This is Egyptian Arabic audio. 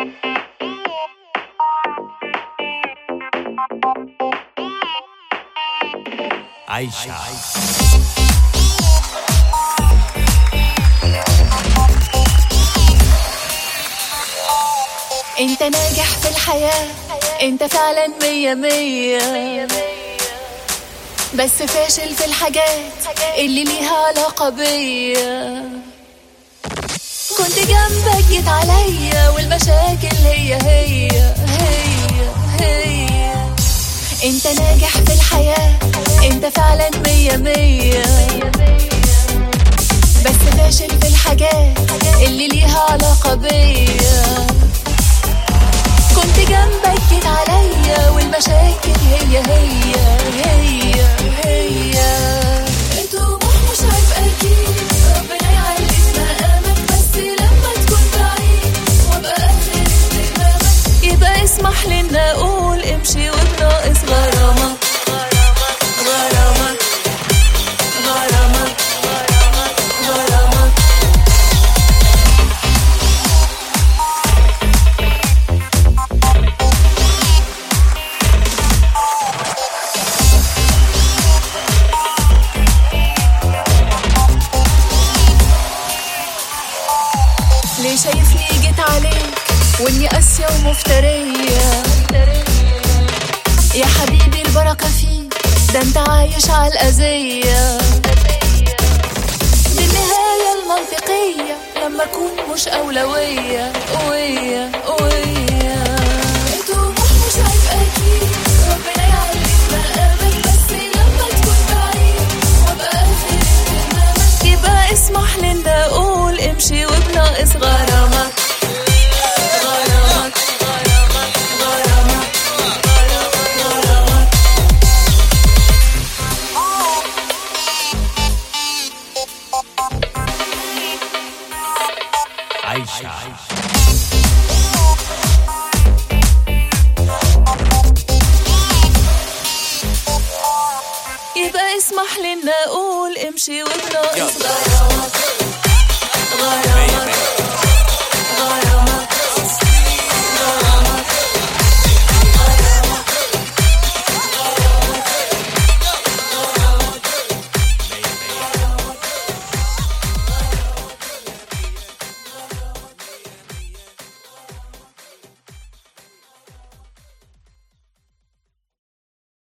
عايشة انت ناجح في الحياة انت فعلا مية مية بس فاشل في الحاجات اللي ليها علاقة بيا كنت جنبك جيت عليا والمشاكل هي هي هي هي انت ناجح في الحياة انت فعلا مية مية بس فاشل في الحاجات اللي ليها علاقة بيا كنت جنبك جيت عليا والمشاكل هي هي هي هي الطموح مش عيب اكيد ربنا يعلي مقامك بس لما تكون بعيد وابقى اخر اهتمامك يبقى اسمح لي ان اقول امشي وبناقص غرامك غرامك غرامك غرامك ليه شايفني جيت عليك واني قاسية ومفترية يا حبيبي البركة فيك ده انت عايش على الأذية دي النهاية المنطقية لما أكون مش أولوية قوية قوية الطموح مش عيب أكيد ربنا يعلي مقامك بس لما تكون بعيد وأبقى آخر اهتمامك يبقى اسمح لي إن أقول امشي وبناقص غرامك غرامك غرامك غرامك غرامك عايشة يبقى اسمح لي ان اقول امشي وبناقص غرامك غرامك